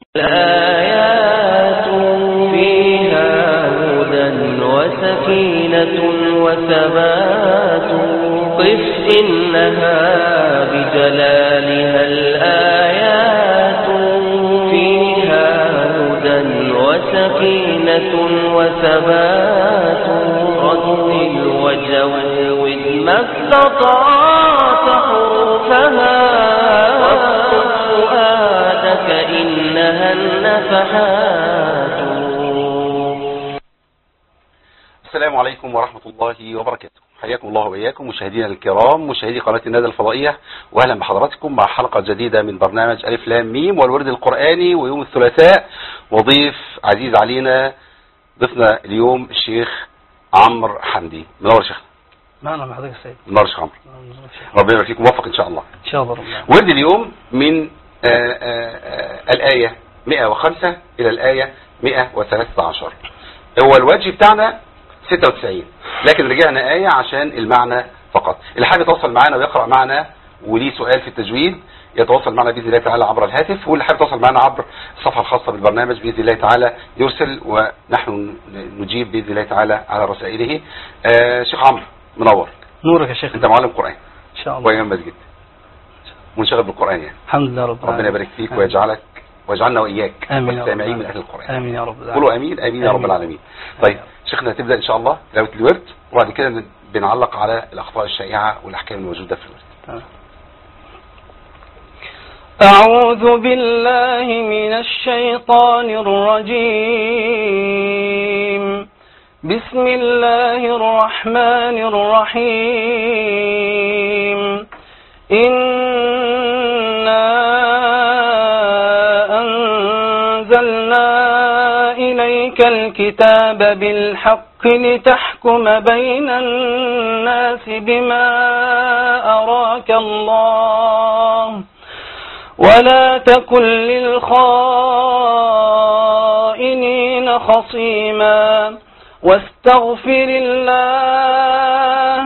الآيات فيها هدى وسكينة وثبات قف إنها بجلالها الآيات فيها هدى وسكينة وثبات رتل وجود ما استطعت حروفها واصدق فؤادك إنها النفحات السلام عليكم ورحمة الله وبركاته حياكم الله وإياكم مشاهدينا الكرام مشاهدي قناة الندى الفضائية وأهلا بحضراتكم مع حلقة جديدة من برنامج ألف لام ميم والورد القرآني ويوم الثلاثاء وضيف عزيز علينا ضيفنا اليوم الشيخ عمرو حمدي منور شيخ معنا مع حضرتك السيد منور شيخ عمرو ربنا يبارك فيك موفق إن شاء الله ان شاء الله ربنا ورد اليوم من آآ آآ الآية 105 إلى الآية 113 هو الوجه بتاعنا 96 لكن رجعنا آية عشان المعنى فقط اللي حابب يتواصل معنا ويقرأ معنا وليه سؤال في التجويد يتواصل معنا بإذن الله تعالى عبر الهاتف واللي حابب يتواصل معنا عبر الصفحة الخاصة بالبرنامج بإذن الله تعالى يرسل ونحن نجيب بإذن الله تعالى على رسائله آه شيخ عمرو منور نورك يا شيخ انت معلم قرآن ان شاء الله وإمام مسجد منشغل بالقرآن يعني الحمد لله رب ربنا العالمين يبارك فيك آمين. ويجعلك ويجعلنا وإياك امين يا رب والسامعين من العالمين. أهل القرآن امين يا رب العالمين قولوا امين امين يا رب آمين. العالمين آمين. طيب شيخنا هتبدا ان شاء الله تلاوه الورد وبعد كده بنعلق على الاخطاء الشائعه والاحكام الموجوده في الورد تمام. أعوذ بالله من الشيطان الرجيم بسم الله الرحمن الرحيم إنا أنزلنا إليك الكتاب بالحق لتحكم بين الناس بما أراك الله ولا تكن للخائنين خصيما واستغفر الله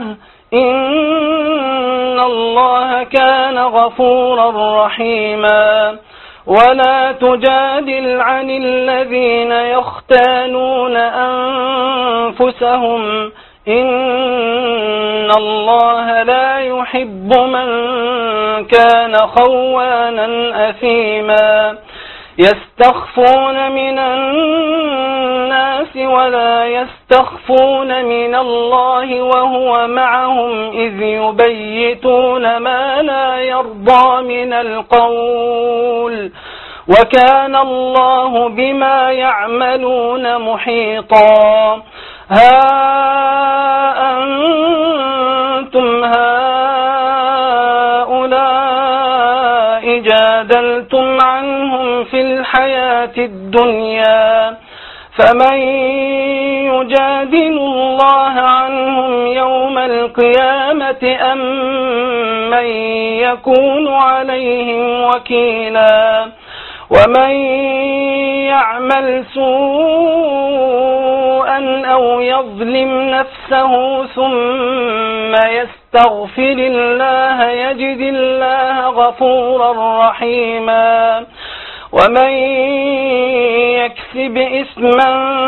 إن الله كان غفورا رحيما ولا تجادل عن الذين يختانون أنفسهم إن الله لا يحب من كان خوانا أثيما يستخفون من الناس ولا يستخفون من الله وهو معهم إذ يبيتون ما لا يرضى من القول وكان الله بما يعملون محيطا ها أنتم هؤلاء جادلتم عنهم في الحياة الدنيا فمن يجادل الله عنهم يوم القيامة أم من يكون عليهم وكيلا ومن يعمل سوءا أو يظلم نفسه ثم يستغفر الله يجد الله غفورا رحيما ومن يكسب إثما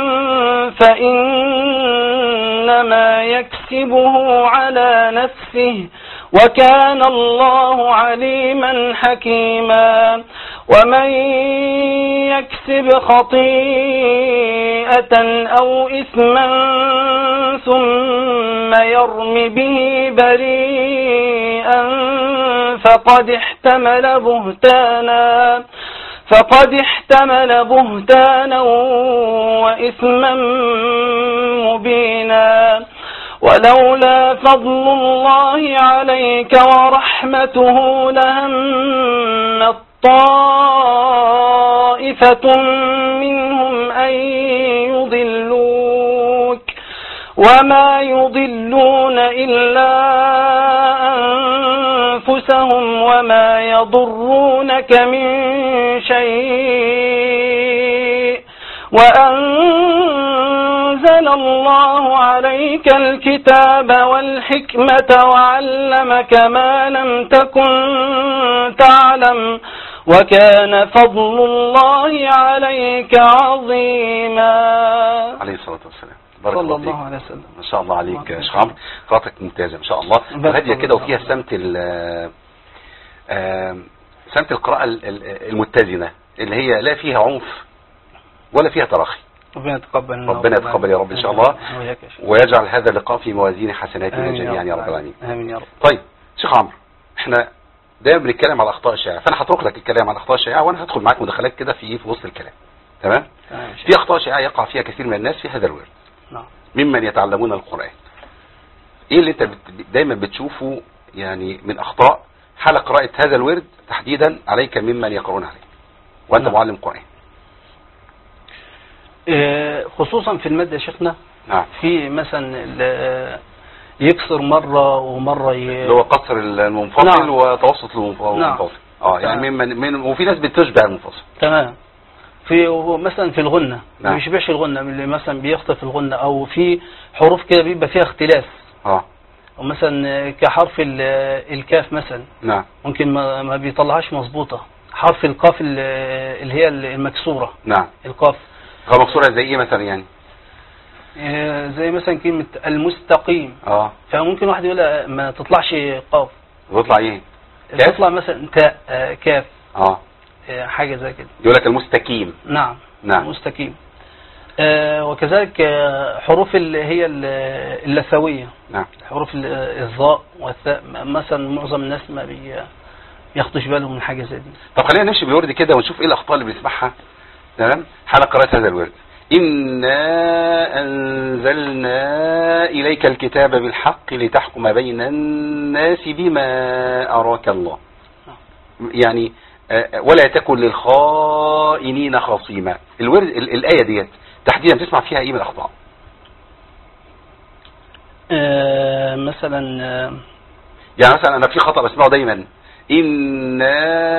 فإنما يكسبه على نفسه وكان الله عليما حكيما ومن يكسب خطيئة أو إثما ثم يرم به بريئا فقد احتمل بهتانا فقد احتمل بهتانا وإثما مبينا ولولا فضل الله عليك ورحمته لهم طائفة منهم أن يضلوك وما يضلون إلا أنفسهم وما يضرونك من شيء وأنزل الله عليك الكتاب والحكمة وعلمك ما لم تكن تعلم وكان فضل الله عليك عظيما عليه الصلاة والسلام بارك صلى الله الله فيك عليه وسلم ما شاء الله عليك الله يا شيخ عمرو قراءتك ممتازة ما شاء الله بارك وهادية الله كده وفيها فيك. سمت ال آم، سمت القراءة ال- ال- المتزنة اللي هي لا فيها عنف ولا فيها تراخي ربنا يتقبل منا ربنا يتقبل يا رب إن شاء الله. وإياك يا شيخ. ويجعل هذا اللقاء في موازين حسناتنا آمين جميعا يا رب العالمين آمين يا رب طيب شيخ عمرو احنا دايما بنتكلم على الاخطاء الشائعه فانا هترك لك الكلام على الاخطاء الشائعه وانا هدخل معاك مداخلات كده في في وسط الكلام تمام تمام يا شيخ. في اخطاء شائعه يقع فيها كثير من الناس في هذا الورد نعم ممن يتعلمون القران ايه اللي انت بت... دايما بتشوفه يعني من اخطاء حال قراءه هذا الورد تحديدا عليك ممن يقرؤون عليه وانت نعم. معلم قران آه، خصوصا في المادة يا شيخنا نعم في مثلا ال- يكسر مرة ومرة ي... اللي هو قصر المنفصل نعم. وتوسط المنف- نعم. المنفصل اه يعني تمام. ممن من وفي ناس بتشبه المنفصل تمام في وهو مثلا في الغنة نعم. ما بيشبهش الغنة من اللي مثلا بيخطف الغنة او في حروف كده بيبقى فيها اختلاف اه ومثلا كحرف ال- الكاف مثلا نعم ممكن ما, ما بيطلعهاش مظبوطة حرف القاف ال- اللي هي المكسورة نعم القاف غير مكسوره زي ايه مثلا يعني آه، زي مثلا كلمة المستقيم اه فممكن واحد يقول لا، ما تطلعش قاف بيطلع ايه كاف؟ تطلع مثلا تاء آه، كاف اه آه، حاجة زي كده يقول لك المستقيم نعم نعم مستقيم آه، وكذلك آه، حروف اللي هي ال- اللثوية نعم حروف ال- الظاء والثاء مثلا معظم الناس ما بي ياخدوش بالهم من حاجة زي دي طب خلينا نمشي بالورد كده ونشوف ايه الاخطاء اللي بنسمعها تمام حال قراءة هذا الورد إنا أنزلنا إليك الكتاب بالحق لتحكم بين الناس بما أراك الله يعني آه، ولا تكن للخائنين خصيما الورد ال- الآية ديت تحديدا تسمع فيها ايه من الأخطاء آه، مثلا آه، يعني مثلا انا في خطأ بسمعه دايما إنا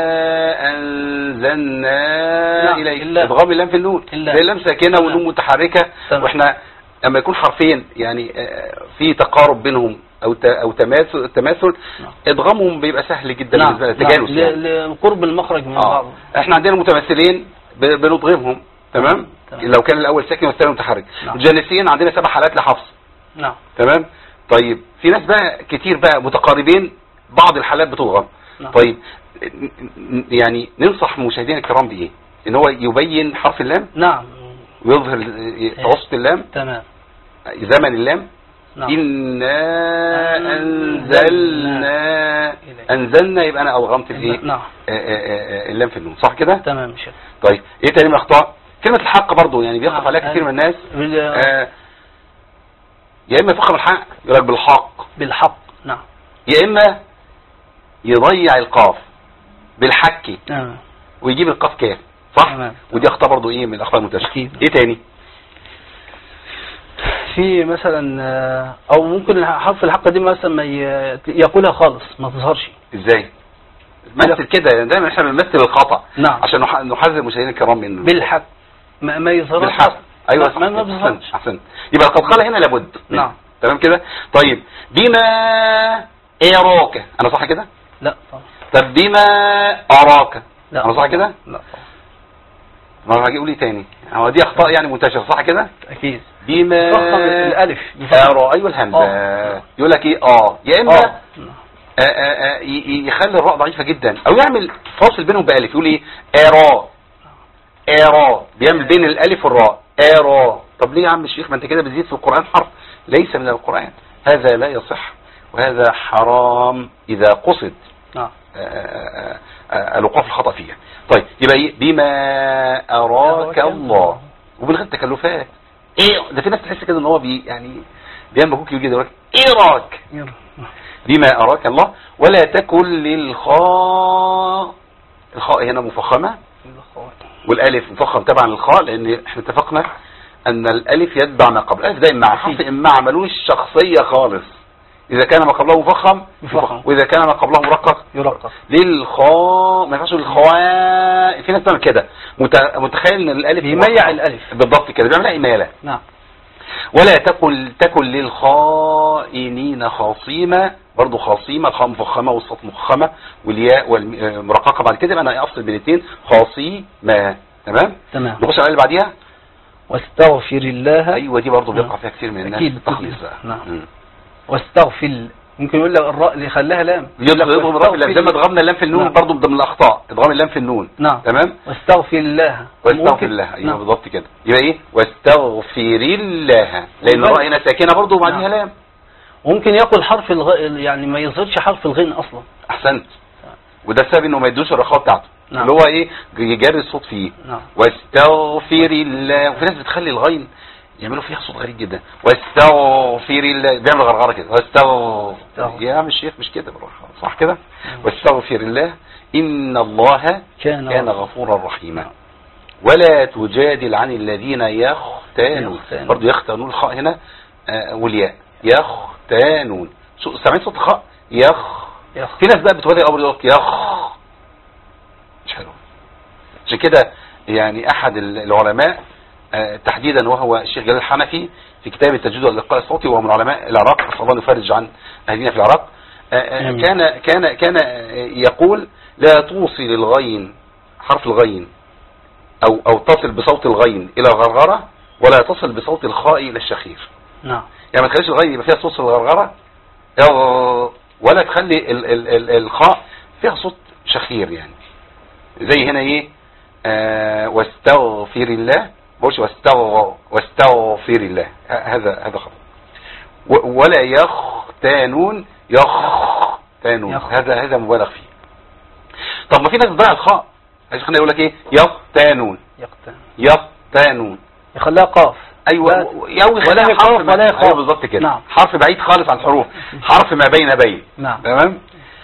أنزلنا نعم، إليك إلا. إدغام اللام في النون إلا. زي اللام ساكنة تمام. والنون متحركة تمام. واحنا اما يكون حرفين يعني آه، في تقارب بينهم او ت- او تماثل تماثل نعم. ادغامهم بيبقى سهل جدا نعم بالنسبه نعم، للتجانس ل- يعني. لقرب المخرج من اه بعض احنا عندنا متماثلين ب- بنضغمهم تمام تمام. لو كان الاول ساكن والثاني متحرك نعم. الجانسين عندنا سبع حالات لحفص نعم تمام طيب في ناس بقى كتير بقى متقاربين بعض الحالات بتضغم نعم. طيب ن- ن- يعني ننصح مشاهدينا الكرام بايه ان هو يبين حرف اللام نعم ويظهر توسط اللام تمام زمن اللام نعم إنا أنزلنا إليك. أنزلنا يبقى أنا ألغمت الإيه نعم آه، آه، آه، اللام في النون صح كده تمام يا شيخ طيب إيه تاني من الأخطاء كلمة الحق برضو يعني بيقف نعم. عليها كثير من الناس بال- آه، يا إما يفخم الحق يقول لك بالحق بالحق نعم يا إما يضيع القاف بالحكي تمام ويجيب القاف كاف صح تمام. ودي أخطاء برضو إيه من الأخطاء المنتشرة أكيد. إيه تاني في مثلا آه، او ممكن حرف الحق دي مثلا ما ي- ياكلها خالص ما تظهرش إزاي مثل كده يعني دايما احنا بنمثل الخطأ نعم عشان نح- نحذر المشاهدين الكرام منه بالحق ما, ما يظهرش بالحق ايوه صح ما, ما كده. بيظهرش احسنت احسنت يبقى القلقله هنا لابد نعم. تمام كده طيب بما اراك انا صح كده لا طبعا طب بما اراك لا انا صح كده لا طبعا ما هاجي اقول ايه تاني هو دي اخطاء يعني منتشره صح كده اكيد بما فخم الالف بفخم. ارى ايوه الهمزه آه. يقول لك ايه اه يا اما اه آه، آه، آه، ي- ي- يخلي الراء ضعيفه جدا او يعمل فاصل بينهم بالف يقول ايه ارى ارى بيعمل بين الالف والراء ارى طب ليه يا عم الشيخ ما انت كده بتزيد في القران حرف ليس من القران هذا لا يصح وهذا حرام اذا قصد نعم آه، آه، آه، الوقوع في الخطا فيها طيب يبقى ايه بما اراك الله ومن غير تكلفات ايه ده في ناس تحس كده ان هو بي يعني بيعمل مجهود كبير جدا يقول لك ايه راك يلا. بما أراك الله ولا تكن للخاء الخاء هنا مفخمة والالف مفخم تبعا للخاء لان احنا اتفقنا ان الالف يتبع ما قبل الالف دايما مع حرف امع ملوش شخصية خالص اذا كان ما قبله مفخم مفخم. واذا كان ما قبله مرقق يرقص للخاء ما ينفعش للخواء في ناس بتعمل كده مت- متخيل ان الالف بيميع مفخم. الالف بالضبط كده بيعملها اماله نعم ولا تكن تكن للخائنين خصيما برضه خصيمة الخاء مفخمة والصوت مفخمة والياء والمرققة بعد كده يبقى انا افصل بين الاثنين خصيمة تمام تمام نخش على اللي بعديها واستغفر الله ايوه دي برضه نعم. بيقع فيها كتير من الناس أكيد. التخليص بقى نعم. مم. واستغفر ممكن يقول لك الراء اللي خلاها لام يضرب يضرب الراء في اللام. زي ما ادغمنا اللام في النون نعم. برضه من الاخطاء ادغام اللام في النون نعم تمام واستغفر الله واستغفر ممكن- الله ايوه نعم. بالظبط كده يبقى ايه واستغفر الله لان والبل- الراء هنا ساكنه برضه وبعديها نعم. لام وممكن يقول حرف الغ... يعني ما يظهرش حرف الغين اصلا احسنت وده السبب انه ما يدوش الرخاء بتاعته نعم. اللي هو ايه يجري الصوت فيه نعم واستغفر الله وفي ناس بتخلي الغين يعملوا فيها صوت غريب جدا واستغفر الله بيعمل غرغره كده واستغفر استغفر. يا عم الشيخ مش كده بالراحه صح كده واستغفر الله ان الله كان كان غفورا رحيما ولا تجادل عن الذين يختانون يختانون. برضه يختانون الخاء هنا آه، والياء يختانون شو- سامعين صوت الخاء يخ يخ. في ناس بقى بتودي الامر يقول لك يخ مش حلو عشان كده يعني احد ال- العلماء آه، تحديدا وهو الشيخ جلال الحنفي في كتاب التجويد واللقاء الصوتي وهو من علماء العراق اسال الله أن يفرج عن اهلنا في العراق آه، آه، آمين. كان كان كان آه، يقول لا توصل الغين حرف الغين او او تصل بصوت الغين الى الغرغره ولا تصل بصوت الخاء الى الشخير نعم يعني ما تخليش الغين يبقى فيها صوت الغرغره يا- ولا تخلي ال ال ال الخاء فيها صوت شخير يعني زي هنا ايه آه واستغفر الله ما بقولش واستغ واستغفر الله ه- هذا هذا خطأ و- ولا يختانون يختانون يخ. هذا هذا مبالغ فيه طب ما في ناس بتضيع الخاء عايز خلينا يقول لك ايه يختانون يقتل يختانون يخليها قاف ايوه لا- يوي ولا هي قاف ولا هي قاف. ايوه بالظبط كده نعم. حرف بعيد خالص عن الحروف حرف ما بين بين نعم تمام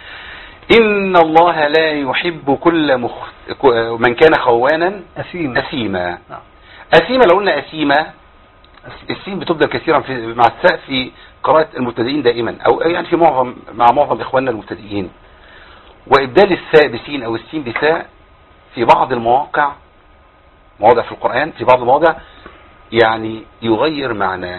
ان الله لا يحب كل مخ... ك- من كان خوانا أثيم اثيما نعم اثيما لو قلنا اثيما السين بتبدل كثيرا في مع الساء في قراءة المبتدئين دائما او يعني في معظم مع معظم اخواننا المبتدئين وابدال الساء بسين او السين بساء في بعض المواقع مواضع في القرآن في بعض المواضع يعني يغير معناه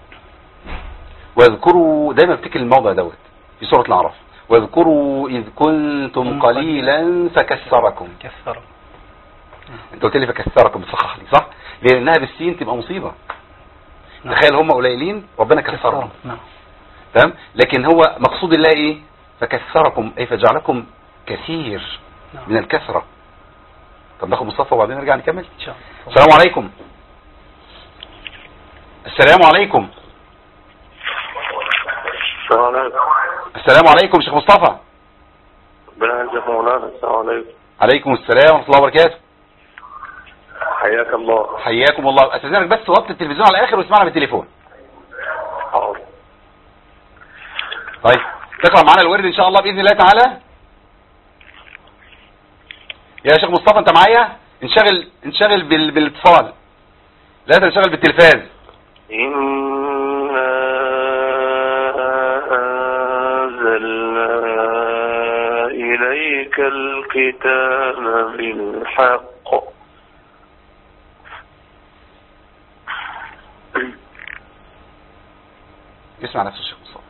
واذكروا دايما افتكر الموضع دوت في سورة الأعراف واذكروا إذ كنتم قليلا فكسركم كثر انت قلت لي فكسركم بتصحح لي صح لانها بالسين تبقى مصيبة نعم. تخيل هم قليلين ربنا كسرهم نعم تمام لكن هو مقصود الله ايه فكسركم اي فجعلكم كثير نعم. من الكثرة طب ناخد مصطفى وبعدين نرجع نكمل إن شاء الله السلام عليكم السلام عليكم السلام عليكم السلام عليكم شيخ مصطفى ربنا يعزك مولانا السلام عليكم عليكم السلام ورحمة الله وبركاته حياك الله حياكم الله استاذنك بس وطي التلفزيون على الاخر واسمعنا بالتليفون حاضر طيب تقرا معانا الورد ان شاء الله باذن الله تعالى يا شيخ مصطفى انت معايا انشغل انشغل بال... بالاتصال لا تنشغل بالتلفاز إنا أنزلنا إليك الكتاب بالحق يسمع نفسه الشيخ مصطفى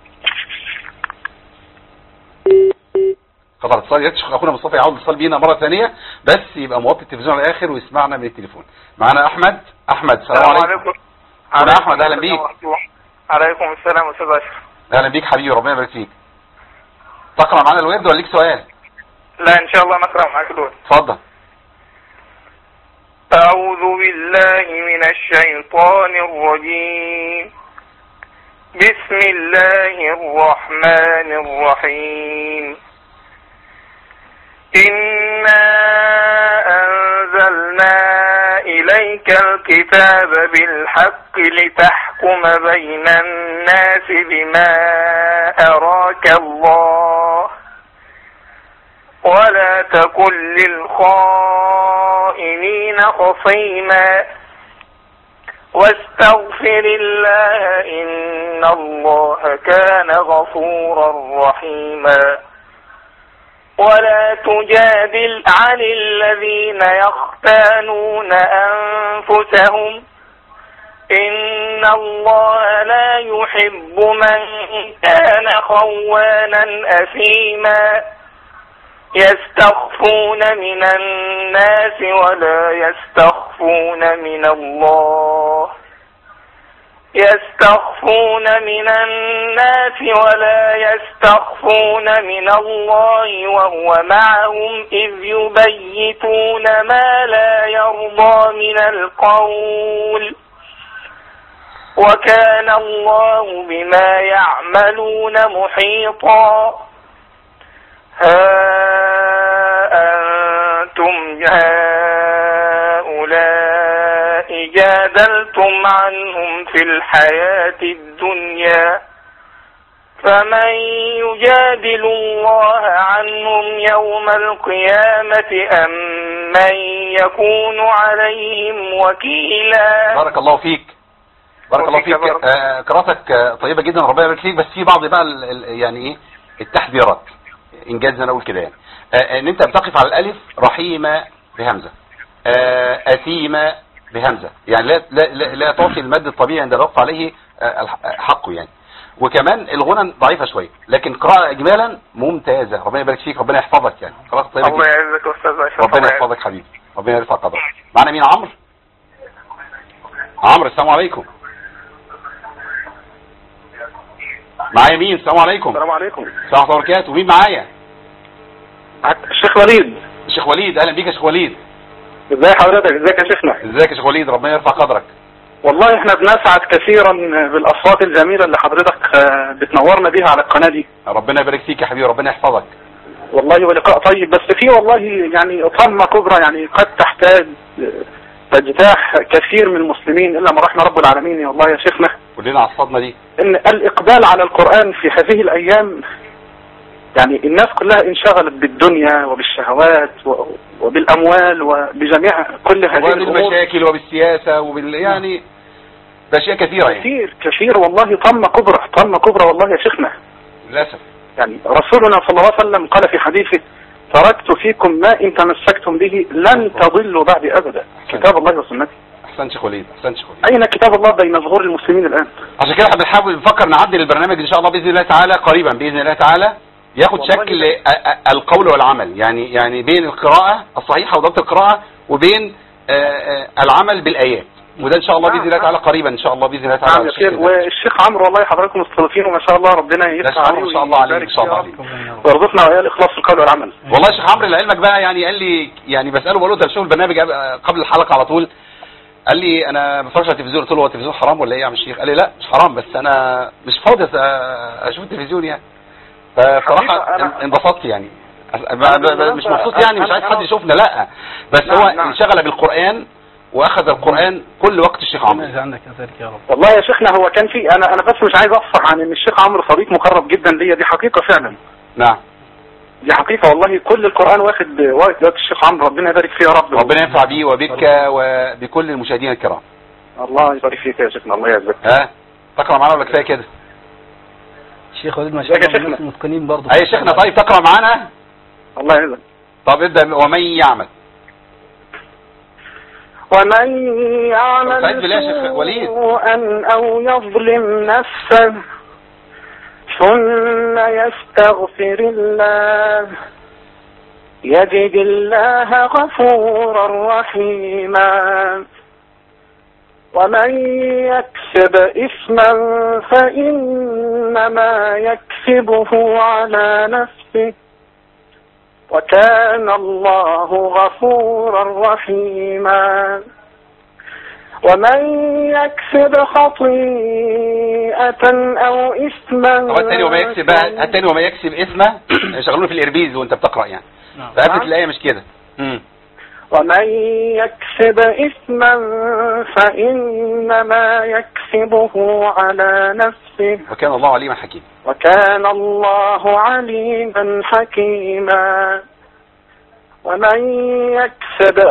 قطع الاتصال يا ريت شيخ اخونا مصطفى يعود الاتصال بينا مره ثانيه بس يبقى موطي التلفزيون على الاخر ويسمعنا من التليفون معانا احمد احمد السلام عليكم أنا أحمد، أهلا بيك. عليكم السلام استاذ اشرف اهلا بيك حبيبي ربنا يبارك فيك تقرا معانا الورد ولا ليك سؤال لا ان شاء الله نقرا معك دول اتفضل أعوذ بالله من الشيطان الرجيم بسم الله الرحمن الرحيم إنا أنزلنا إليك الكتاب بالحق لتحكم بين الناس بما أراك الله ولا تكن للخائنين خصيما واستغفر الله إن الله كان غفورا رحيما ولا تجادل عن الذين يختانون أنفسهم إن الله لا يحب من كان خوانا أثيما يستخفون من الناس ولا يستخفون من الله يستخفون من الناس ولا يستخفون من الله وهو معهم إذ يبيتون ما لا يرضى من القول وكان الله بما يعملون محيطا ها أنتم هؤلاء جادلتم عنهم في الحياة الدنيا فمن يجادل الله عنهم يوم القيامة أم من يكون عليهم وكيلا بارك الله فيك بارك الله وفيك فيك بارك. آه، قراءتك آه، طيبه جدا ربنا يبارك فيك بس في بعض بقى ال- ال- يعني ايه التحذيرات انجاز زي ما اقول كده يعني آه، ان انت بتقف على الالف رحيمه بهمزه آه، اثيمه بهمزه يعني لا لا لا, لا تعطي المد الطبيعي عند الوقف عليه آه، الح- حقه يعني وكمان الغنى ضعيفه شويه لكن قراءه اجمالا ممتازه ربنا يبارك فيك ربنا يحفظك يعني قراءه طيبه الله جدا يعزك يا أستاذ أشرف ربنا الله يعزك. يحفظك حبيبي ربنا يرفع قدرك معنا مين عمرو عمرو السلام عليكم معايا مين السلام عليكم السلام عليكم السلام ورحمه الله وبركاته مين معايا الشيخ وليد الشيخ وليد اهلا بيك يا شيخ وليد ازاي حضرتك ازيك يا شيخنا ازيك يا شيخ وليد ربنا يرفع قدرك والله احنا بنسعد كثيرا بالاصوات الجميله اللي حضرتك آه، بتنورنا بيها على القناه دي ربنا يبارك فيك يا حبيبي ربنا يحفظك والله ولقاء طيب بس في والله يعني طامه كبرى يعني قد تحتاج آه، تجتاح كثير من المسلمين الا ما رحم رب العالمين يا الله يا شيخنا كلنا على الصدمه دي ان الاقبال على القران في هذه الايام يعني الناس كلها انشغلت بالدنيا وبالشهوات و- وبالاموال وبجميع كل هذه الامور وبالمشاكل وبالسياسه وبال يعني باشياء كثيره يعني كثير كثير والله طامة كبرى طامة كبرى والله يا شيخنا للاسف يعني رسولنا صلى الله عليه وسلم قال في حديثه تركت فيكم ما إن تمسكتم به لن تضلوا بعد أبدا كتاب الله وسنته احسنت شيخ وليد احسنت شيخ وليد أين كتاب الله بين ظهور المسلمين الآن عشان كده احنا بنحاول نفكر نعدل البرنامج ان شاء الله باذن الله تعالى قريبا باذن الله تعالى ياخد والله شكل أ- أ- القول والعمل يعني يعني بين القراءه الصحيحه وضبط القراءه وبين آه، آه، العمل بالايات وده ان شاء الله باذن الله تعالى قريبا ان شاء الله باذن الله تعالى نعم على يا الشكل شيخ ده. والشيخ عمرو والله حضراتكم مستضيفين وما شاء الله ربنا ده يفتح الشيخ عليه عمرو ان شاء الله عليه ان ويبارك شاء الله فيه يا عليه رب. ويرزقنا وإياه الإخلاص في القول والعمل والله يا شيخ عمرو لعلمك بقى يعني قال لي يعني بساله بقول له انت بتشوف البرنامج قبل- قبل الحلقه على طول قال لي انا ما بتفرجش على التلفزيون قلت له هو التلفزيون حرام ولا ايه يا عم الشيخ قال لي لا مش حرام بس انا مش فاضي أس- اشوف التلفزيون يعني فبصراحه حقيقة أنا- انبسطت يعني أس- ب- ب- ب- مش مبسوط يعني مش عايز حد يشوفنا لا بس نعم، هو نعم. انشغل بالقران واخذ القران كل وقت الشيخ ربنا عمرو يجعلنا كذلك يا رب والله يا شيخنا هو كان في أنا أنا بس مش عايز أفصح عن إن الشيخ عمرو صديق مقرب جدا ليا دي حقيقة فعلا نعم دي حقيقة والله كل القرآن واخد واخد وقت الشيخ عمرو ربنا يبارك فيه يا رب ربنا ينفع بيه وبك وبكل المشاهدين الكرام الله يبارك فيك يا شيخنا الله يعزك ها تقرا معانا ولا كفايه كده الشيخ وليد ما شاء ازيك يا الله شيخنا؟ الناس متقنين برضه اي شيخنا طيب تقرا معانا الله يعزك طب ابدا ومن يعمل ومن يعمل سعيد بالله يا شيخ وليد. سوءا أو يظلم نفسه ثم يستغفر الله يجد الله غفورا رحيما ومن يكسب إثما فإنما يكسبه على نفسه وكان الله غفورا رحيما ومن يكسب خطيئة أو إثما طب التاني وما يكسب بقى التاني وما يكسب اسمه شغلونا في الاربيز وانت بتقرا يعني نعم. فقفلت الايه مش كده امم ومن يكسب إثما فإنما يكسبه على نفسه وكان الله عليما حكيما وكان الله عليما حكيما ومن يكسب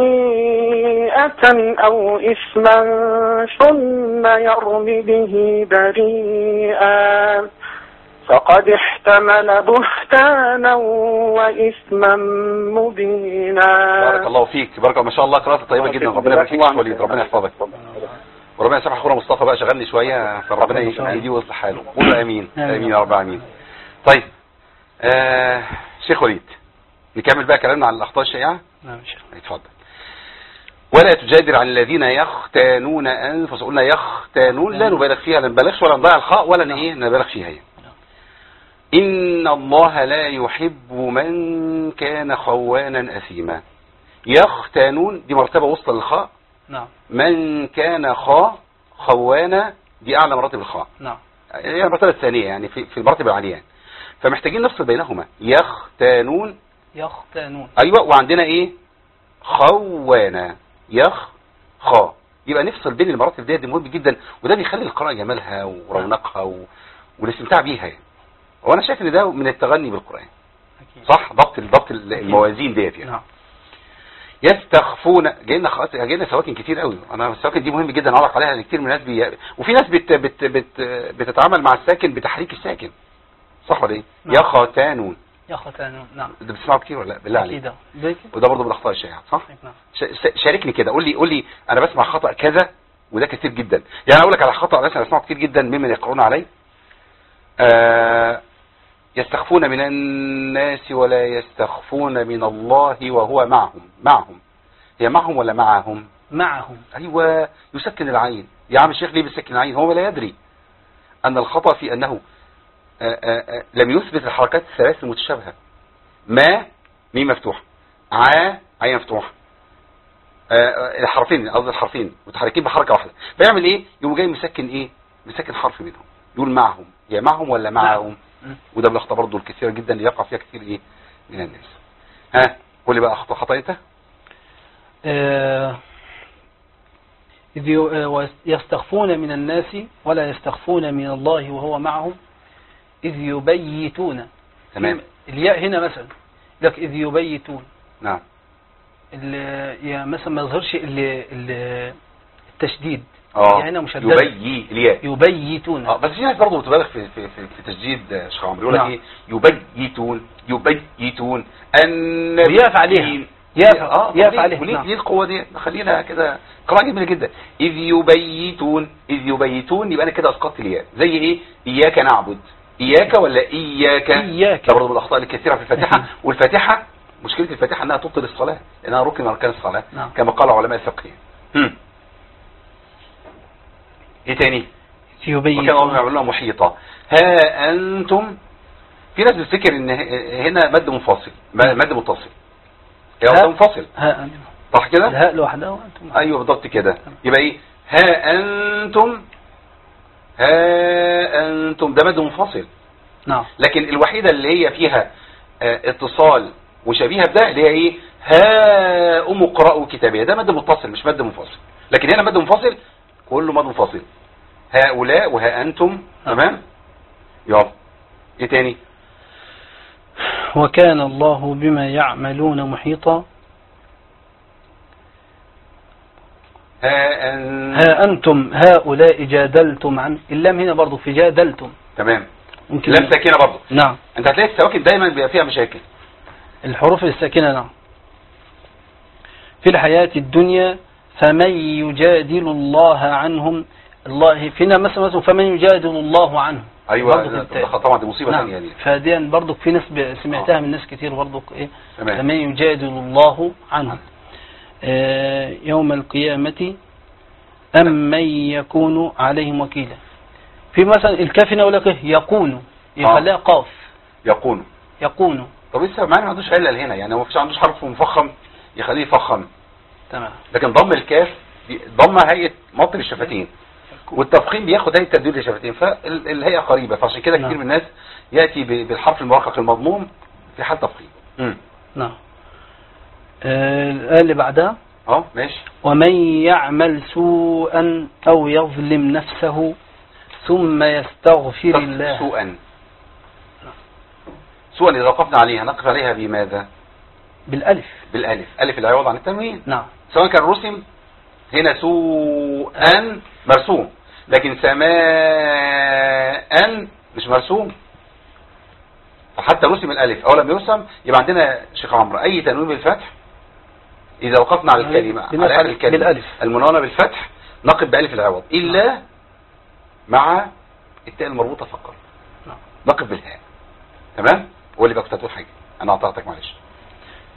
خطيئة أو إثما ثم يرم به بريئا فقد احتمل بهتانا وإثما مبينا بارك الله فيك بارك الله ما شاء الله قراءه طيبه جدا ربنا يبارك فيك يا شيخ وليد ربنا يحفظك وربنا يسامح اخونا مصطفى بقى شغلني شويه فربنا إن شاء الله. يهديه ويصلح حاله قولوا امين آمين. امين يا رب العالمين طيب آه شيخ وليد نكمل بقى كلامنا عن الاخطاء الشائعه نعم يا شيخ اتفضل ولا تجادل عن الذين يختانون انفسهم قلنا يختانون لا نبالغ فيها لا نبالغش ولا نضيع الخاء ولا ن- ايه نبالغ فيها هي ان الله لا يحب من كان خوانا اثيما يختانون دي مرتبه وسطى للخاء نعم من كان خا خوانا دي اعلى مراتب الخاء نعم هي المرتبه الثانيه يعني في في المراتب العاليه يعني. فمحتاجين نفصل بينهما يختانون يختانون ايوه وعندنا ايه خوانا يخ خا يبقى نفصل بين المراتب دي, دي مهم جدا وده بيخلي القراءه جمالها ورونقها و... والاستمتاع بيها يعني. وانا شايف ان ده من التغني بالقران أكيد صح ضبط ضبط الموازين ديت يعني نعم يستخفون جاي لنا خ... جاي لنا سواكن كتير قوي انا السواكن دي مهم جدا اعرف عليها لأن كتير من الناس بي... وفي ناس بت... بت... بت... بتتعامل مع الساكن بتحريك الساكن صح ولا ايه نعم. يختانون يختانون نعم ده بتسمعه كتير ولا لا بالله عليك أكيد بيك وده برضه من الاخطاء الشائعه صح نعم ش... ش- شاركني كده قول لي قول لي انا بسمع خطا كذا وده كتير جدا يعني اقول لك على خطا مثلا اسمعه كتير جدا ممن يقرؤون عليه آه يستخفون من الناس ولا يستخفون من الله وهو معهم معهم هي معهم ولا معهم معهم ايوه يسكن العين يا عم الشيخ ليه بيسكن العين هو لا يدري ان الخطا في انه آآ آآ لم يثبت الحركات الثلاث المتشابهه ما ميم مفتوح ع عين مفتوح آآ الحرفين قصدي الحرفين متحركين بحركه واحده فيعمل ايه يقوم جاي مسكن ايه مسكن حرف منهم يقول معهم يا معهم ولا معهم مم. وده من الاخطاء برضه الكثيره جدا اللي يقع فيها كتير ايه من الناس ها قول لي بقى اخطاء خطا انت آه، إذ ي- آه، يستخفون من الناس ولا يستخفون من الله وهو معهم إذ يبيتون تمام الياء هنا مثلا لك إذ يبيتون نعم ال- يا مثلا ما يظهرش ال- ال- التشديد اه يعني هنا مشددة يبيي الياء يبيتون اه بس في ناس برضه بتبالغ في في في, في تشديد آه، شيخ عمرو يقول لك نعم. ايه يبيتون يبيتون النبي ويقف عليها. يقف- اه يقف ليه- عليها، وليه نعم. ليه القوه دي خلينا كده قراءه جميله جدا اذ يبيتون اذ يبيتون يبقى انا كده اسقطت الياء زي ايه اياك نعبد اياك ولا اياك إياك. ده برضه من الاخطاء الكثيره في الفاتحه والفاتحه مشكله الفاتحه انها تبطل الصلاه لانها ركن من اركان الصلاه نعم. كما قال علماء الفقه هم. ايه تاني إذ وكان الله يبيتون يعملون محيطة ها أنتم في ناس بتفكر ان ه- هنا مد منفصل م- مد متصل هي ها. مد منفصل ها صح كده الهاء لوحدها وأنتم ايوه بالضبط كده يبقى ايه ها انتم ها انتم ده مد منفصل نعم لكن الوحيدة اللي هي فيها آه، اتصال وشبيهة بده اللي هي ايه ها ام اقرأوا كتابية ده مد متصل مش مد منفصل لكن هنا مد منفصل كله مد منفصل هؤلاء وها انتم تمام يلا ايه تاني وكان الله بما يعملون محيطا ها أن... ها أنتم هؤلاء جادلتم عن اللام هنا برضو في جادلتم تمام ممكن لام ساكنة برضه نعم انت هتلاقي السواكن دايما بيبقى فيها مشاكل الحروف الساكنة نعم في الحياة الدنيا فمن يجادل الله عنهم الله فينا مثلا مثلا فمن يجادل الله عنه ايوه برضو في ده- التاء. ده طبعا دي مصيبة نعم ثانية دي فدي برضو في ناس ب- سمعتها آه. من ناس كتير برضو ايه تمام فمن يجادل الله عنه عنه. آه يوم القيامة أم من يكون عليهم وكيلا في مثلا الكاف هنا يقول لك إيه؟ يكون يخليها قاف يقول يكون طب لسه معانا ما عندوش علة هنا يعني هو ما فيش عندوش حرف مفخم يخليه يفخم تمام لكن ضم الكاف دي- ضم هيئة مطر الشفتين والتفخيم بياخد هيئة تبديل الشفتين فالهيئة قريبة فعشان كده نعم. كتير من الناس يأتي ب- بالحرف المرقق المضموم في حال تفخيم امم نعم آه الآية اللي بعدها اهو ماشي ومن يعمل سوءا أو يظلم نفسه ثم يستغفر الله سوءا سوءا إذا وقفنا عليها نقف عليها بماذا بالألف بالألف ألف العوض عن التنوين نعم سواء كان رسم هنا سوءا مرسوم لكن سماء مش مرسوم فحتى رسم الالف او لم يرسم يبقى عندنا شيخ عمرو اي تنوين بالفتح اذا وقفنا على الكلمه بنفعل على اخر الكلمه بالألف. المنونه بالفتح نقف بالف العوض الا مع التاء المربوطه فقط نعم. نقف بالهاء تمام قول لي بقى كنت هتقول حاجه انا قطعتك معلش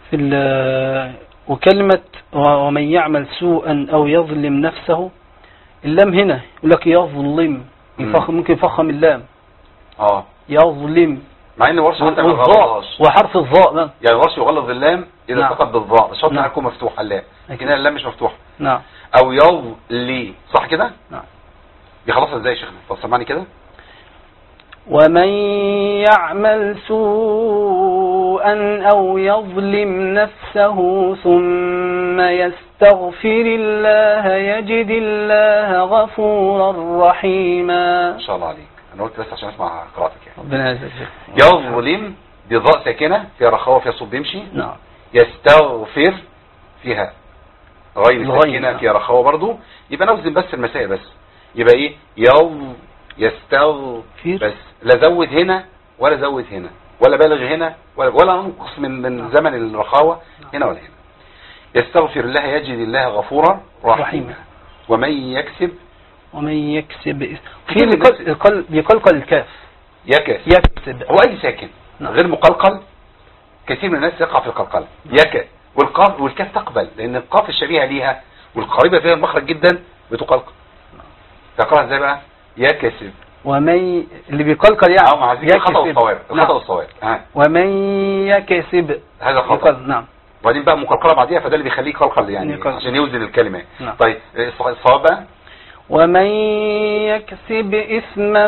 في ال- وكلمة و- ومن يعمل سوءا أو يظلم نفسه اللام هنا يقول لك يظلم يفخم ممكن يفخم اللام اه يظلم مع ان ورش حتى ما والظاء غلطهاش وحرف الظاء بقى. يعني ورش يغلظ اللام اذا نعم. التقط بالظاء بس شرط انها نعم. تكون مفتوحه اللام لكن أكيد. هنا اللام مش مفتوحه نعم او يظلي صح كده نعم دي خلاص ازاي يا شيخنا طب سمعني كده ومن يعمل سوءا أو يظلم نفسه ثم يستغفر الله يجد الله غفورا رحيما ما شاء الله عليك انا قلت بس عشان اسمع قراءتك يعني ربنا يجزاك يظلم دي ضاء ساكنه فيها رخاوه فيها صوت بيمشي نعم يستغفر فيها غير الغين، ساكنه نعم. فيها رخاوه برضو يبقى نوزن بس المسائل بس يبقى ايه يظ يستغفر فير. بس لا زود هنا ولا زود هنا ولا بالغ هنا ولا ولا ننقص من من زمن الرخاوه هنا ولا هنا يستغفر الله يجد الله غفورا رحيما رحيما. ومن يكسب ومن يكسب إث- في كل بيقل- يقل- بيقلقل الكاف يكسب يكسب هو اي ساكن نعم. غير مقلقل كثير من الناس يقع في القلقله يك والقاف والكاف تقبل لان القاف الشبيهه ليها والقريبه فيها المخرج جدا بتقلقل تقراها ازاي بقى يكسب ومن اللي بيقلقل اه يعني مع ذكر الخطا يكسب. والصواب الخطا نعم. والصواب ها ومن يكسب هذا خطا يقل- نعم وبعدين بقى مقلقله بعديها فده اللي بيخليه يقلقل يعني يقلقل. عشان يوزن الكلمه نعم. طيب الص- الصواب بقى ومن يكسب إثما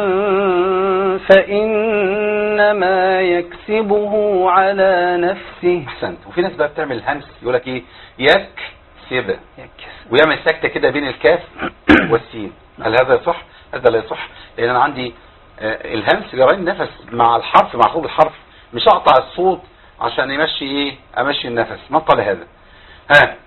فإنما يكسبه على نفسه احسنت وفي ناس بقى بتعمل همس يقول لك ايه يكسب يكسب ويعمل سكتة كده بين الكاف والسين هل هذا يصح؟ هذا لا يصح لأن أنا عندي آه، الهمس جرين نفس مع الحرف مع خروج الحرف مش أقطع الصوت عشان يمشي إيه أمشي النفس ما طال هذا ها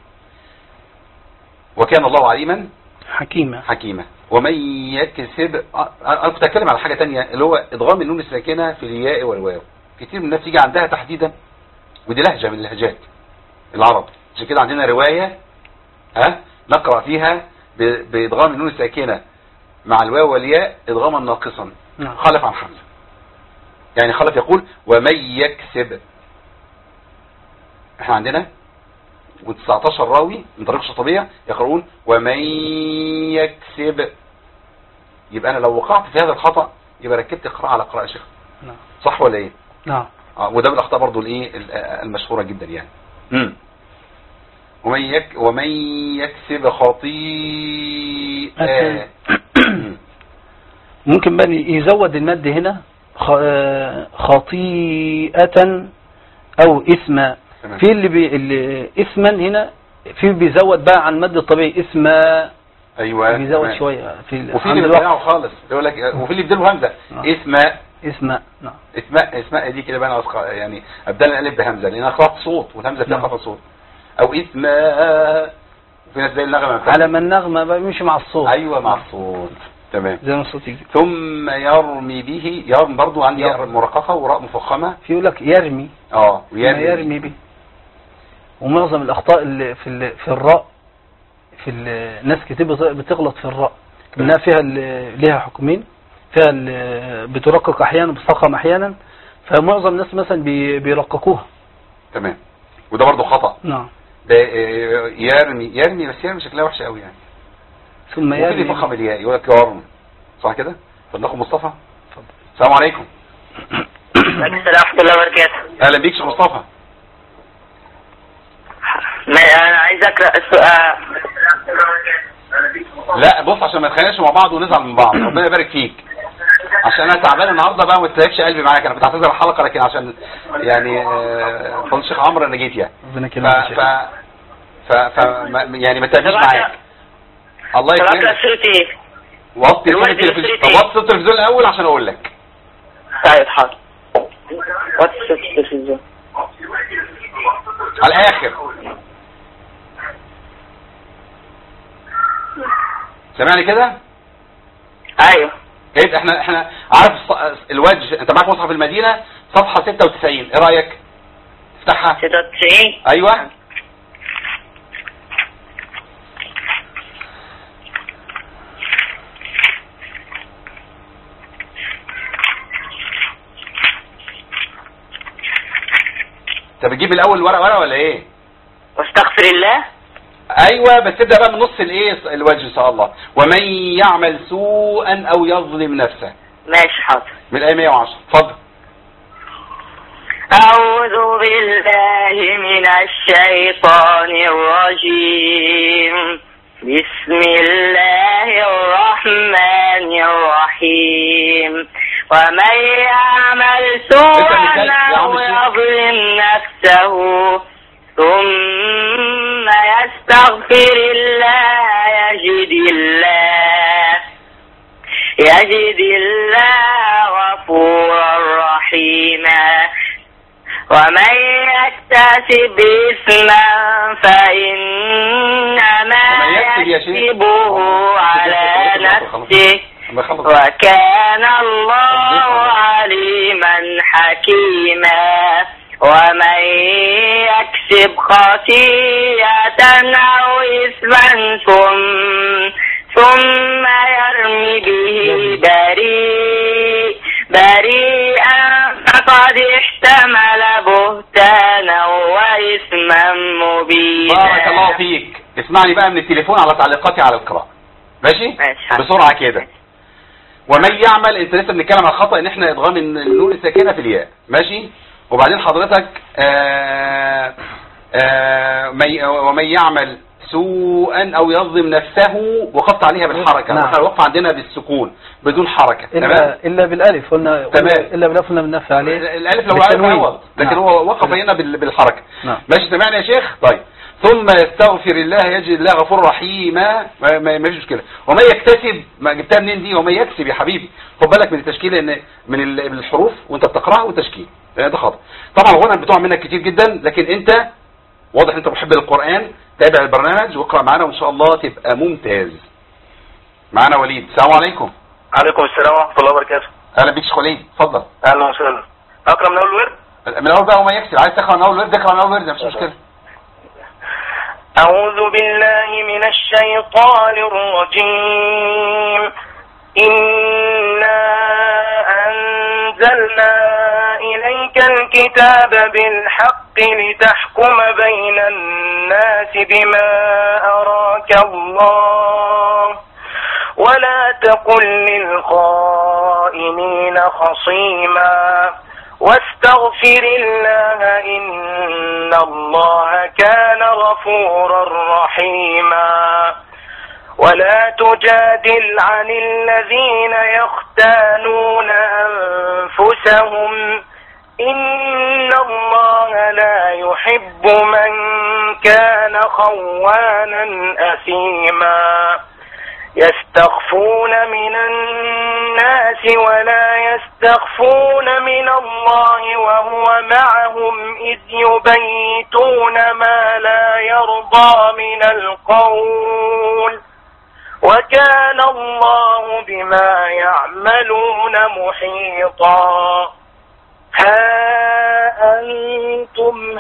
وكان الله عليما حكيمة حكيما ومن يكسب آه، أنا كنت أتكلم على حاجة تانية اللي هو إدغام النون الساكنة في الياء والواو كتير من الناس يجي عندها تحديدا ودي لهجة من اللهجات العرب عشان كده عندنا رواية ها نقرأ فيها ب- بإدغام النون الساكنة مع الواو والياء إدغاما ناقصا نعم. خلف عن حمزة يعني خلف يقول ومن يكسب احنا عندنا و19 راوي من طريق الشطبية يقرؤون ومن يكسب يبقى انا لو وقعت في هذا الخطأ يبقى ركبت قراءة على قراءة شيخ نعم صح ولا ايه نعم آه، وده من الاخطاء برضو الايه ال- آه، المشهوره جدا يعني امم ومن يك ومن يكسب خطيئه ممكن بقى يزود المد هنا خ- آه، خطيئة أو إثما تمام. في اللي, بي اللي إثما هنا في بيزود بقى عن المد الطبيعي إثما ايوه بيزود تمام. شوية في ال- وفي عند اللي الوقت. بيضيعه خالص يقول لك آه، وفي اللي بيديله همزه آه. اسماء إثما نعم اسماء اسماء دي كده بقى أنا يعني ابدال الالف بهمزه لانها قطع صوت والهمزه فيها نعم. قطع صوت او اسماء وفي ناس زي النغمه بتاعت- على ما النغمة بقى يمشي مع الصوت ايوه مع الصوت تمام زي ما الصوت يجي ثم يرمي به يرمي برضو عندي يرمي. ياء مرققه وراء مفخمه في يقول لك يرمي اه ما يرمي به ومعظم الأخطاء اللي في ال- في الراء في ال- ناس كتير بت- بتغلط في الراء انها فيها ال- ليها حكمين فيها ال- بترقق احيانا بتفخم احيانا فمعظم الناس مثلا بي- بيرققوها تمام وده برضو خطأ نعم ده آه، يرمي يرمي بس يرمي شكلها وحشه قوي يعني ثم وفي اللي يرمي يفخم الياء يقول لك يرمي صح كده فناخد مصطفى السلام عليكم السلام ورحمة الله وبركاته اهلا بيك شيخ مصطفى ما أنا عايز أقرأ السؤال لا بص عشان ما نتخانقش مع بعض ونزعل من بعض ربنا يبارك فيك عشان انا تعبان النهارده بقى وما تتعبش قلبي معاك انا كنت هعتذر الحلقه لكن عشان يعني آه، فضل الشيخ عمرو انا جيت يعني ربنا ف يكرمك يا ف شيخ. ف, ف ما- يعني ما تتعبش طب أقرأ- معاك الله طب أقرأ يكرمك سورة إيه؟ وطي صوت دلوقتي التلفزيون سورة طب إيه؟ وطي صوت التلفزيون الاول عشان اقول لك طيب حاضر وات صوت التلفزيون على الاخر سامعني كده أيوه ايه احنا احنا عارف الص- الوجه انت معاك مصحف المدينه صفحه 96 ايه رايك افتحها 96 ايوه انت بتجيب الاول ورقه ورقه ولا ايه واستغفر الله ايوه بس تبدا بقى من نص الايه الوجه ان شاء الله ومن يعمل سوءا او يظلم نفسه ماشي حاضر من الايه 110 اتفضل أعوذ بالله من الشيطان الرجيم بسم الله الرحمن الرحيم ومن يعمل سوءا مثال يا عم أو الشيخ. يظلم نفسه ثم يستغفر الله يجد الله يجد الله غفورا رحيما ومن يكتسب إثما فإنما ومن يكسب يا شيخ. يكسبه على نفسه الله يخلص وكان الله عليما حكيما ومن يكسب خطيئة أو إثما ثم ثم يرمي به بريء بريئا فقد احتمل بهتانا وإثما مبينا بارك الله فيك اسمعني بقى من التليفون على تعليقاتي على القراءة ماشي ماشي. بسرعة كده ومن يعمل انت لسه بنتكلم على الخطأ ان احنا ادغام النون الساكنة في الياء ماشي وبعدين حضرتك آه آه مي- ومن يعمل سوءا او يظلم نفسه وقفت عليها بالحركة نعم. واحنا الوقف عندنا بالسكون بدون حركة تمام إلا, إلا بالألف قلنا تمام. إلا بالألف قلنا بننفي عليه الالف لو بالتنوين. عارف عوض لكن نعم. هو وقف هنا بال- بالحركة نعم. ماشي سمعني يا شيخ طيب ثم يستغفر الله يجد الله غفور رحيما ما, ما ما فيش مشكله ومن يكتسب ما جبتها منين دي ومن يكسب يا حبيبي خد بالك من التشكيل ان من ال- من الحروف وانت بتقراها والتشكيل لأن ده خطا طبعا الغنى بتوع منك كتير جدا لكن انت واضح انت محب للقران تابع البرنامج واقرا معانا وان شاء الله تبقى ممتاز معانا وليد السلام عليكم عليكم السلام ورحمة الله وبركاته اهلا بيك شيخ وليد اتفضل أهلا وسهلا أقرأ من أول ورد من الاول بقى وما يكسب عايز تقرا من اول ورد اقرا من اول ورد مفيش مشكله أعوذ بالله من الشيطان الرجيم إنا أنزلنا إليك الكتاب بالحق لتحكم بين الناس بما أراك الله ولا تقل للخائنين خصيما واستغفر الله إن الله كان غفورا رحيما ولا تجادل عن الذين يختانون أنفسهم إن الله لا يحب من كان خوانا أثيما يستخفون من الناس ولا يستخفون من الله وهو معهم إذ يبيتون ما لا يرضى من القول وكان الله بما يعملون محيطا ها أنتم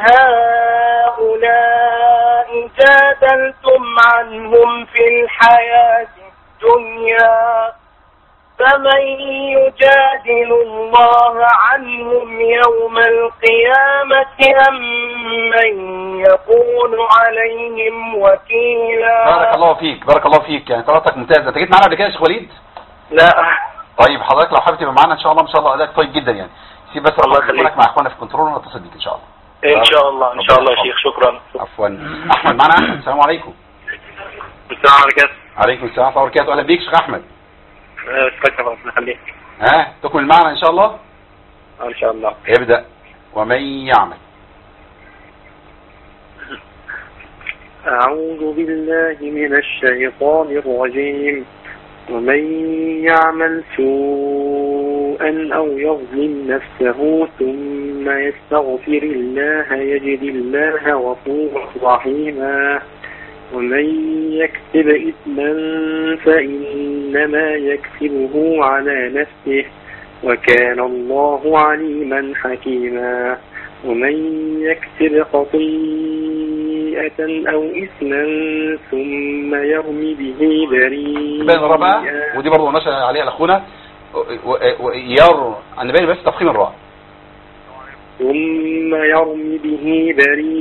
هؤلاء جادلتم عنهم في الحياة الدنيا فمن يجادل الله عنهم يوم القيامة أم من يكون عليهم وكيلا بارك الله فيك بارك الله فيك يعني قراءتك ممتازه انت جيت معانا قبل كده يا شيخ وليد لا طيب حضرتك لو حابب تبقى معانا ان شاء الله ان شاء الله اداك طيب جدا يعني سيب بس الله رقم تليفونك يخليك. مع اخواننا في الكنترول ونتصل بيك ان شاء الله إن شاء الله إن شاء الله يا شيخ شكرا عفوا احمد معانا احمد السلام عليكم السلام عليكم عليكم السلام ورحمه الله وبركاته اهلا بيك شيخ احمد اتفضل ربنا يخليك ها تكمل معنا ان شاء الله إن شاء الله ابدا ومن يعمل أعوذ بالله من الشيطان الرجيم ومن يعمل سوءا أو يظلم نفسه ثم يستغفر الله يجد الله غفورا رحيما ومن يكسب إثما فإنما يكسبه على نفسه وكان الله عليما حكيما ومن يكسب خطيئة أو إثما ثم يرمي به بريئا بين الراء بقى ودي برضه نشر عليها لاخونا و- و- و- ير انا باين بس تفخيم الراء ثم يرم به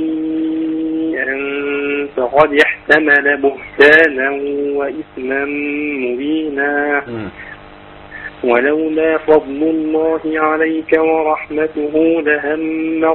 بريئا فقد احتمل بهتانا وإثما مبينا مم. ولولا فضل الله عليك ورحمته لهم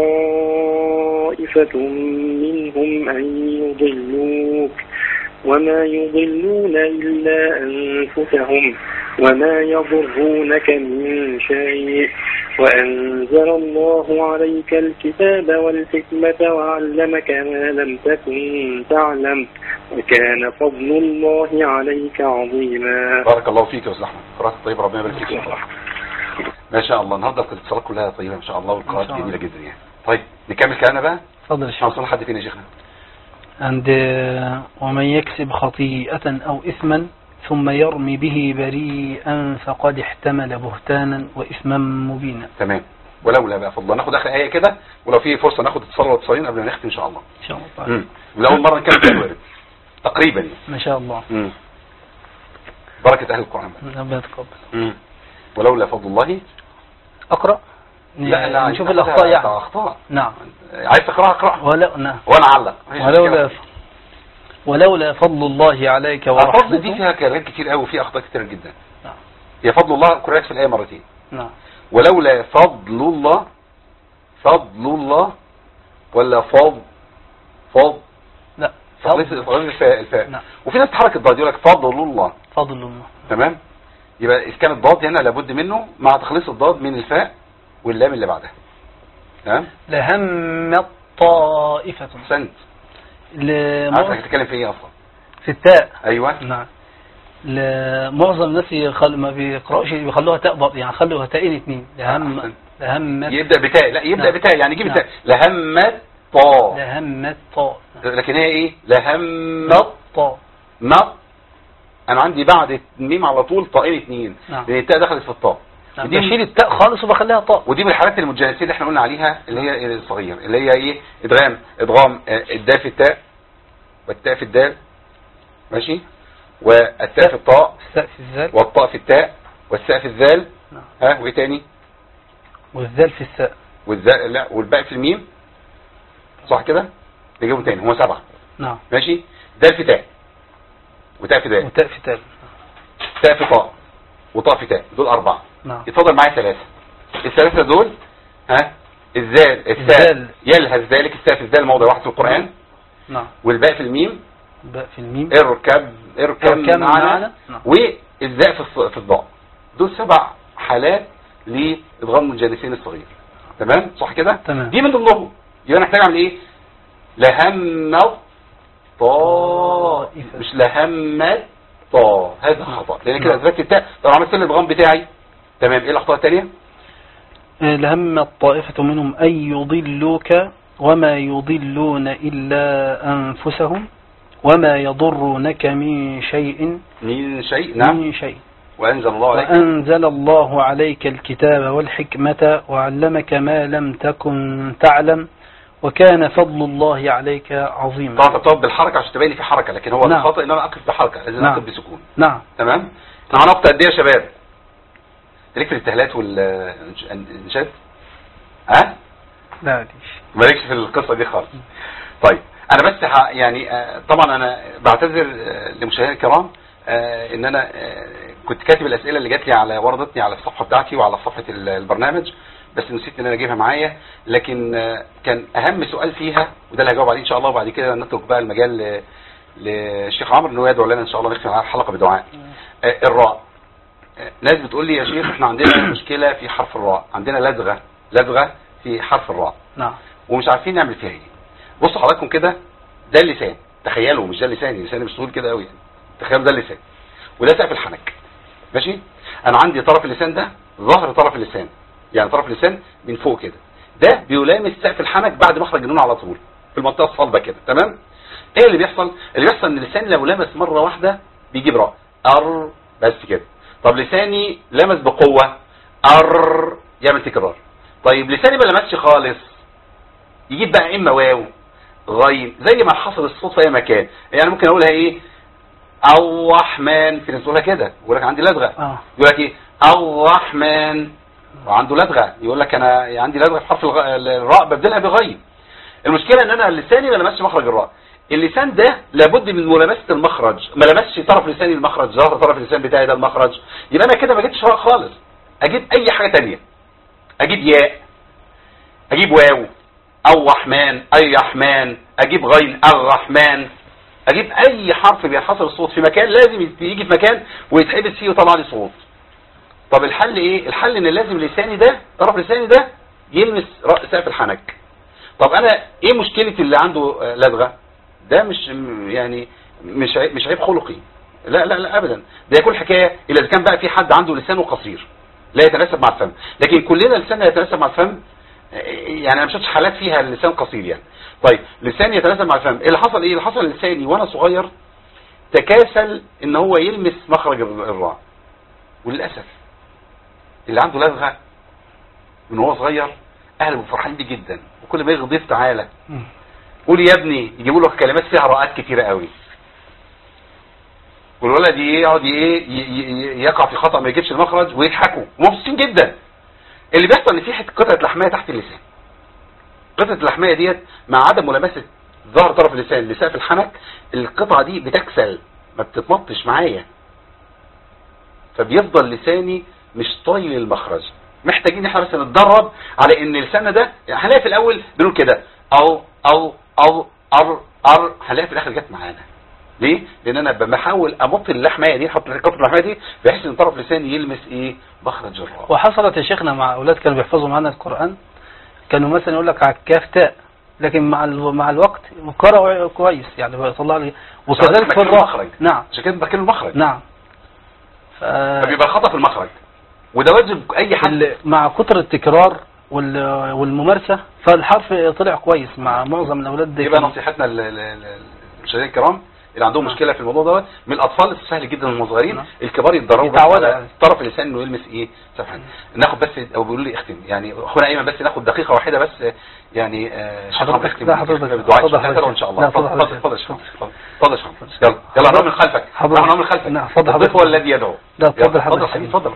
طائفة منهم أن يضلوك وما يضلون إلا أنفسهم وما يضرونك من شيء وأنزل الله عليك الكتاب والحكمة وعلمك ما لم تكن تعلم وكان فضل الله عليك عظيما بارك الله فيك يا استاذ احمد قراءة طيبة ربنا يبارك فيك يا أستاذ أحمد. ما شاء الله النهارده الاتصالات كلها طيبة ما شاء الله والقراءات ما شاء الله. جميلة جدا يعني طيب نكمل كلامنا بقى اتفضل يا احنا شيخ وصلنا لحد فين يا شيخنا عند آه، ومن يكسب خطيئة أو إثما ثم يرمي به بريئا فقد احتمل بهتانا وإثما مبينا تمام ولولا بقى فضل ناخد اخر ايه كده ولو في فرصه ناخد اتصال ولا اتصالين قبل ما نختم ان شاء الله إن شاء الله تعالى. امم لاول مره نكمل كلام وارد تقريبا يعني ما شاء الله امم بركه اهل القران بقى ربنا يتقبل امم ولولا فضل الله أقرأ لا لا نشوف عايز- الأخطاء ده يعني اخطاء نعم عايز تقراها اقراها ولو نعم وانا اعلق مفيش ولولا مشكلة. ولولا فضل الله عليك الفضل دي ورحمته فيها كلام كتير قوي وفيها اخطاء كتير جدا نعم. هي فضل الله قرات في الايه مرتين نعم ولولا فضل الله فضل الله ولا فضل فضل لا تخليص فضل, تخليص الفاء الفاء نعم. وفي ناس تحرك الضاد يقول لك فضل الله فضل الله تمام يبقى اذا كان الضاد هنا لابد منه مع تخليص الضاد من الفاء واللام اللي بعدها تمام لهم طائفة احسنت لم- عارف هتتكلم في ايه اصلا في التاء ايوه نعم لمعظم الناس يخل... ما بيقرأوش بيخلوها تاء بط... يعني خلوها تاءين اتنين لهم أحسن. لهم يبدا بتاء لا يبدا نعم. بتاء يعني يجيب نعم. التاء لهمت طا لهم طاء لكن هي ايه لهمت طاء مط انا عندي بعد الميم على طول طائين اتنين نعم. لان التاء دخلت في الطاء نعم. ودي بشيل التاء خالص وبخليها طاء ودي من الحالات المتجانسيه اللي احنا قلنا عليها اللي هي الصغير اللي هي ايه ادغام ادغام آه، الدال في التاء والتاء في الدال ماشي والتاء في الطاء الساء في الزال والطاء في التاء والساء في الذال نعم. ها وايه تاني والذال في الساء والذال لا والباء في الميم صح كده نجيبهم تاني هم سبعه نعم ماشي دال في تاء وتاء في دال وتاء في تاء تاء في طاء وطاء في تاء دول اربعه نعم يتفضل معايا ثلاثة الثلاثة دول ها الزال الساء الزال. يلهث ذلك الساء في الزال موضع واحد في القرآن نعم والباء في الميم باء في الميم اركب اركب اركب معنا معنا. نعم. والزاء في الص- في الضاء دول سبع حالات لادغام الجانسين الصغير تمام صح كده تمام. دي من ضمنهم يبقى نحتاج اعمل ايه لهمت طائفة مش لهمت طا هذا خطأ لان كده نعم. اثبتت التاء طب عملت الادغام بتاعي تمام ايه الاخطاء الثانيه آه، لهم طائفة منهم أن يضلوك وما يضلون إلا أنفسهم وما يضرونك من شيء من شيء نعم من شيء وانزل الله عليك وأنزل الله عليك الكتاب والحكمة وعلمك ما لم تكن تعلم وكان فضل الله عليك عظيما طبعا انت بتقف بالحركه عشان تبين لي في حركه لكن هو نعم. الخطا ان انا اقف بحركه لازم نعم. اقف بسكون نعم تمام احنا هنقف قد ايه يا شباب ليك في الاستهلات والانشاد ها لا ليش مالكش في القصه دي خالص طيب انا بس ه- يعني آه، طبعا انا بعتذر آه، لمشاهدينا الكرام آه، ان انا آه، كنت كاتب الاسئله اللي جات لي على وردتني على الصفحه بتاعتي وعلى صفحه ال- البرنامج بس نسيت ان انا اجيبها معايا لكن آه، كان اهم سؤال فيها وده اللي هجاوب عليه ان شاء الله وبعد كده نترك بقى المجال ل- للشيخ عمرو ان هو يدعو لنا ان شاء الله نختم على الحلقه بدعاء آه، الراء آه، ناس بتقول لي يا شيخ احنا عندنا مشكله في حرف الراء عندنا لدغه لدغه في حرف الراء نعم ومش عارفين نعمل فيها ايه بصوا حضراتكم كده ده اللسان تخيلوا مش ده اللسان لساني مش طويل كده قوي يعني تخيلوا ده اللسان وده سقف الحنك ماشي انا عندي طرف اللسان ده ظهر طرف اللسان يعني طرف اللسان من فوق كده ده بيلامس سقف الحنك بعد مخرج النون على طول في المنطقه الصلبه كده تمام ايه اللي بيحصل اللي بيحصل ان اللسان لو لمس مره واحده بيجيب راء ار بس كده طب لساني لمس بقوه ار يعمل تكرار طيب لساني ما لمسش خالص يجيب بقى اما واو غين زي ما حصل الصوت في اي مكان يعني ممكن اقولها ايه الرحمن في ناس تقولها كده يقول لك عندي لدغه اه يقول لك ايه الرحمن وعنده لدغه يقول لك انا عندي لدغه في حرف الغ- الراء ببدلها بغين المشكله ان انا لساني ما لمسش مخرج الراء اللسان ده لابد من ملامسه المخرج ما لمسش طرف لساني المخرج ظهر طرف اللسان بتاعي ده المخرج يبقى انا كده ما جبتش راء خالص اجيب اي حاجه تانية اجيب ياء اجيب واو او رحمن اي رحمن اجيب غين الرحمن اجيب اي حرف بينحصر الصوت في مكان لازم يجي في مكان ويتحبس فيه ويطلع لي صوت طب الحل ايه الحل ان لازم لساني ده طرف لساني ده يلمس رأس سقف الحنك طب انا ايه مشكلة اللي عنده آه، لدغة ده مش م- يعني مش عيب مش عيب خلقي لا لا لا ابدا ده كل حكاية اذا كان بقى في حد عنده لسانه قصير لا يتناسب مع الفم لكن كلنا لساننا يتناسب مع الفم آه، يعني انا مش شفتش حالات فيها اللسان قصير يعني طيب لساني يتناسب مع الفم اللي حصل ايه اللي حصل لساني وانا صغير تكاسل ان هو يلمس مخرج الر- الراء وللاسف اللي عنده لدغه من وهو صغير اهله بيبقوا فرحانين بيه جدا وكل ما يجي ضيف تعالى مم. قول يا ابني يجيبوا له كلمات فيها راءات كتيره قوي والولد ايه يقعد ايه ي- ي- يقع في خطا ما يجيبش المخرج ويضحكوا ومبسوطين جدا اللي بيحصل ان في حته قطعه لحميه تحت اللسان قطعه اللحميه ديت مع عدم ملامسه ظهر طرف اللسان لسقف الحنك القطعه دي بتكسل ما بتتمطش معايا فبيفضل لساني مش طايل المخرج محتاجين احنا بس نتدرب على ان لساننا ده يعني هنلاقي في الاول بنقول كده او او او ار ار هنلاقي في الاخر جت معانا ليه؟ لان انا بحاول امط اللحمه دي احط قطعه اللحمه دي بحيث ان طرف لساني يلمس ايه مخرج الراء وحصلت يا شيخنا مع اولاد كانوا بيحفظوا معانا القران كانوا مثلا يقول لك على الكاف تاء لكن مع ال- مع الوقت قرأوا كويس يعني بيطلع لي وكذلك في بكلم الراء المخرج. نعم عشان كده بكلم المخرج نعم ف... فبيبقى خطا في المخرج وده واجب اي حد ال- مع كتر التكرار وال- والممارسة فالحرف طلع كويس مع معظم الأولاد دي يبقى نصيحتنا لل- لل- للمشاهدين الكرام اللي عندهم نعم. مشكله في الموضوع دوت من الاطفال سهل جدا وهم صغيرين نعم. الكبار يتدربوا بس يتعودوا على عليه. طرف اللسان انه يلمس ايه سبحان ناخد بس او بيقولوا لي اختم يعني اخونا ايمن بس ناخد دقيقه واحده بس يعني آه، شيخ عمرو حضرتك- يختم لا، حضرتك- بالدعاء اتفضل عشان حضرتك. ان شاء الله لا، اتفضل اتفضل اتفضل حضرتك. اتفضل يا شيخ. اتفضل يا شيخ. يلا يلا نعم من خلفك حضرتك. نعم من خلفك نعم، اتفضل الضيف حضرتك. هو الذي يدعو لا، اتفضل يلا، حضرتك. اتفضل حبيبي اتفضل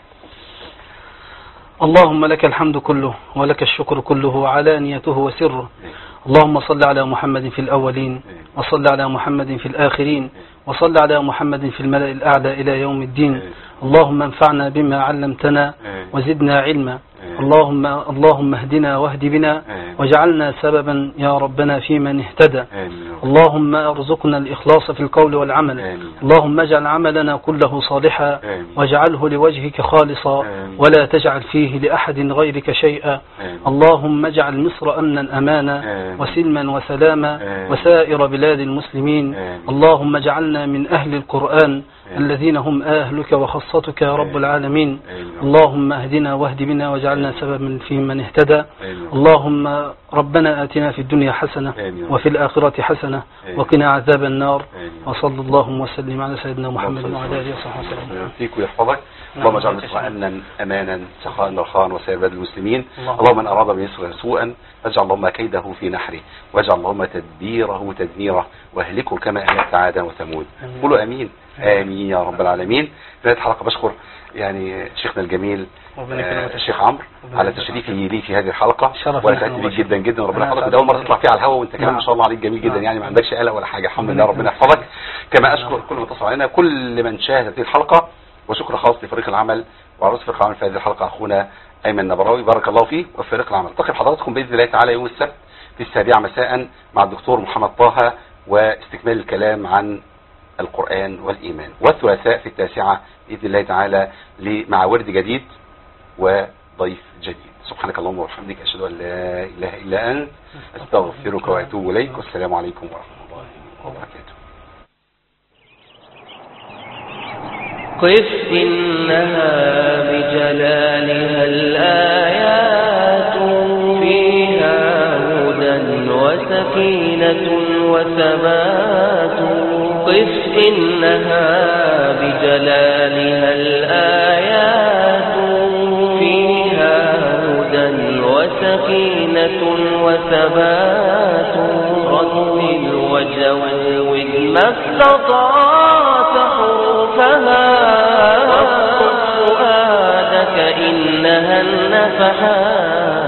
اللهم لك الحمد كله ولك الشكر كله علانيته وسره اللهم صل على محمد في الأولين وصل على محمد في الآخرين وصل على محمد في الملأ الأعلى إلى يوم الدين اللهم انفعنا بما علمتنا وزدنا علما اللهم اللهم اهدنا واهد بنا واجعلنا سببا يا ربنا في من اهتدى اللهم ارزقنا الإخلاص في القول والعمل آمين. اللهم اجعل عملنا كله صالحا آمين. واجعله لوجهك خالصا آمين. ولا تجعل فيه لأحد غيرك شيئا آمين. اللهم اجعل مصر أمنا أمانا آمين. وسلما وسلاما آمين. وسائر بلاد المسلمين آمين. اللهم اجعلنا من أهل القرآن آمين. الذين هم أهلك وخاصتك يا رب آمين. العالمين آمين. اللهم اهدنا واهد بنا واجعلنا سببا في من اهتدى آمين. اللهم ربنا آتنا في الدنيا حسنة آمين. وفي الآخرة حسنة آمين. وقنا عذاب النار آمين. وصلى اللهم وسلم على سيدنا محمد وعلى آله وصحبه وسلم يعطيك ويحفظك نعم. اللهم اجعل مصر امنا امانا سخاء رخاء وسائر بلاد المسلمين اللهم. اللهم من اراد بمصر سوءا فاجعل اللهم كيده في نحره واجعل اللهم تدبيره تدميره واهلكه كما اهلكت عادا وثمود آمين. قولوا امين امين يا رب العالمين في نهايه الحلقه بشكر يعني شيخنا الجميل ربنا يكرمك. آه، الشيخ عمرو ربنا على يكرمك. تشريفه لي في هذه الحلقه شرف وانا لنا سعدت بيك والله. جدا جدا وربنا أنا يحفظك سعيد ده اول مره جداً. تطلع فيها على الهواء وانت كمان نعم. ما شاء الله عليك جميل جدا نعم. يعني ما عندكش قلق ولا حاجه الحمد ربنا لله ربنا يكرمك. يحفظك كما اشكر كل من اتصل علينا كل من شاهد هذه الحلقه وشكر خاص لفريق العمل وعروس فريق العمل في هذه الحلقه اخونا ايمن نبراوي بارك الله فيه وفريق العمل التقي بحضراتكم باذن الله تعالى يوم السبت في السابعه مساء مع الدكتور محمد طه واستكمال الكلام عن القرآن والإيمان والثلاثاء في التاسعة بإذن الله تعالى ل- مع ورد جديد وضيف جديد سبحانك اللهم وبحمدك أشهد أن لا إله إلا أنت أستغفرك وأتوب إليك والسلام عليكم ورحمة الله وبركاته قف إنها بجلالها الآيات فيها هدى وسكينة وثبات قف إنها بجلالها الآيات فيها هدى وسكينة وثبات رتل وجود ما استطعت حروفها واذكر فؤاد فؤادك إنها النفحات